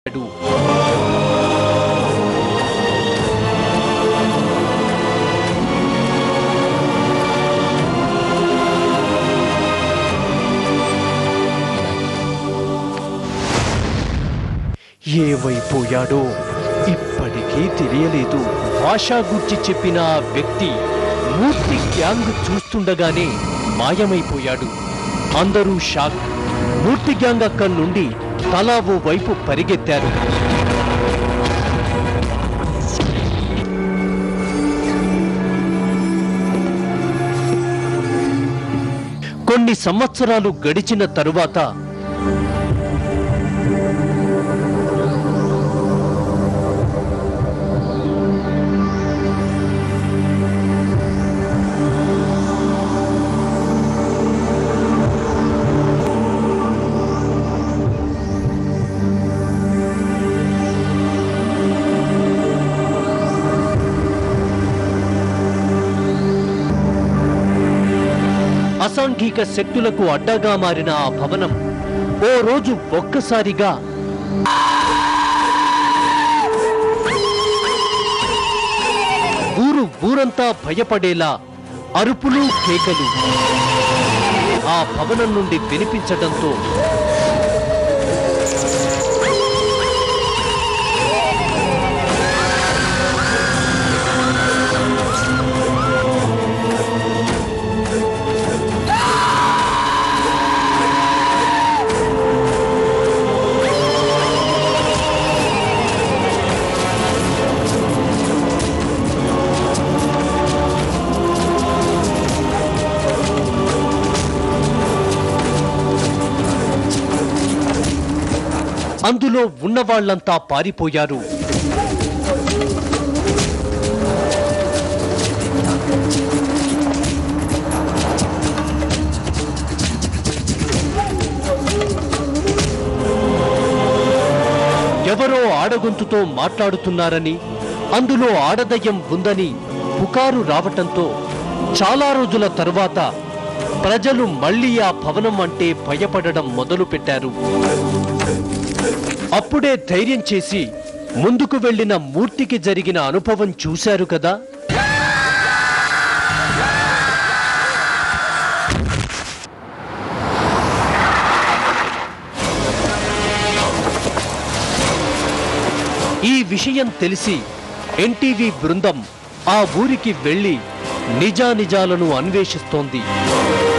అడు. ఏమైపోయాడో ఇప్పటికీ తెలియలేదు భాషా గురించి చెప్పిన ఆ వ్యక్తి మూర్తి గ్యాంగ్ చూస్తుండగానే మాయమైపోయాడు అందరూ షాక్ మూర్తి గ్యాంగ్ అక్కడి నుండి తలా ఓ వైపు పరిగెత్తారు కొన్ని సంవత్సరాలు గడిచిన తరువాత అసాంఘిక శక్తులకు అడ్డగా మారిన ఆ భవనం ఓ రోజు ఒక్కసారిగా ఊరు ఊరంతా భయపడేలా అరుపులు కేకలు ఆ భవనం నుండి వినిపించడంతో అందులో ఉన్నవాళ్లంతా పారిపోయారు ఎవరో ఆడగొంతుతో మాట్లాడుతున్నారని అందులో ఆడదయ్యం ఉందని పుకారు రావటంతో చాలా రోజుల తరువాత ప్రజలు మళ్ళీ ఆ భవనం అంటే భయపడడం మొదలుపెట్టారు అప్పుడే ధైర్యం చేసి ముందుకు వెళ్ళిన మూర్తికి జరిగిన అనుభవం చూశారు కదా ఈ విషయం తెలిసి ఎన్టీవీ బృందం ఆ ఊరికి వెళ్లి నిజానిజాలను అన్వేషిస్తోంది